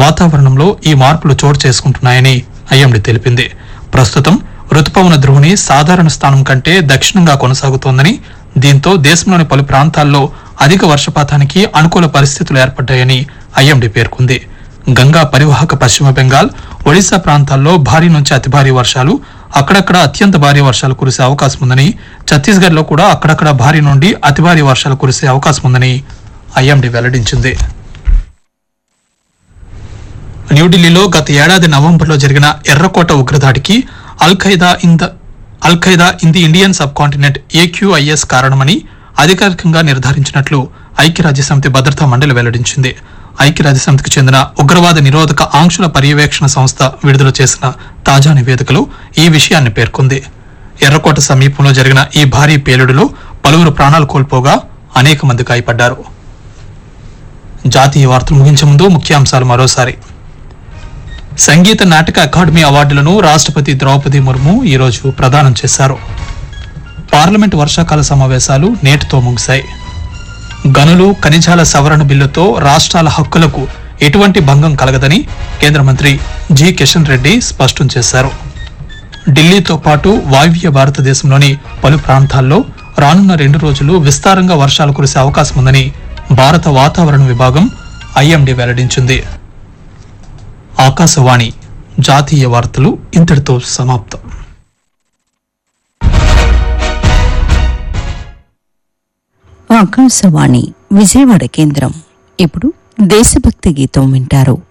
వాతావరణంలో ఈ మార్పులు చోటు చేసుకుంటున్నాయని ఐఎండీ తెలిపింది ప్రస్తుతం రుతుపవన ద్రోణి సాధారణ స్థానం కంటే దక్షిణంగా కొనసాగుతోందని దీంతో దేశంలోని పలు ప్రాంతాల్లో అధిక వర్షపాతానికి అనుకూల పరిస్థితులు ఏర్పడ్డాయని ఐఎండీ పేర్కొంది గంగా పరివాహక పశ్చిమ బెంగాల్ ఒడిశా ప్రాంతాల్లో భారీ నుంచి అతి భారీ వర్షాలు అక్కడక్కడ అత్యంత భారీ వర్షాలు కురిసే అవకాశం ఉందని ఛత్తీస్గఢ్ లో కూడా అక్కడక్కడ భారీ నుండి అతి భారీ వర్షాలు కురిసే అవకాశం ఉందని ఐఎండీ వెల్లడించింది న్యూఢిల్లీలో గత ఏడాది నవంబర్లో జరిగిన ఎర్రకోట ఉగ్రదాడికి Al Qaeda in the Al Qaeda in the Indian subcontinent AQIS కారణమని అధికారికంగా నిర్ధారించినట్లు ఐక్యరాజ్యసమితి భద్రతా మండలి వెల్లడించింది ఐక్యరాజ్యసమితికి చెందిన ఉగ్రవాద నిరోధక ఆంక్షల పర్యవేక్షణ సంస్థ విడుదల చేసిన తాజా నివేదికలో ఈ విషయాన్ని పేర్కొంది ఎర్రకోట సమీపంలో జరిగిన ఈ భారీ పేలుడులో పలువురు ప్రాణాలు కోల్పోగా అనేక మంది గాయపడ్డారు జాతీయ వార్తలు ముగించే ముందు ముఖ్యాంశాలు మరోసారి సంగీత నాటక అకాడమీ అవార్డులను రాష్ట్రపతి ద్రౌపది ముర్ము ఈరోజు ప్రదానం చేశారు పార్లమెంట్ వర్షాకాల సమావేశాలు నేటితో ముగిశాయి గనులు ఖనిజాల సవరణ బిల్లుతో రాష్ట్రాల హక్కులకు ఎటువంటి భంగం కలగదని కేంద్ర మంత్రి జి కిషన్ రెడ్డి స్పష్టం చేశారు ఢిల్లీతో పాటు వాయువ్య భారతదేశంలోని పలు ప్రాంతాల్లో రానున్న రెండు రోజులు విస్తారంగా వర్షాలు కురిసే అవకాశం ఉందని భారత వాతావరణ విభాగం ఐఎండీ వెల్లడించింది ఆకాశవాణి జాతీయ వార్తలు ఇంతటితో సమాప్తం ఆకాశవాణి విజయవాడ కేంద్రం ఇప్పుడు దేశభక్తి గీతం వింటారు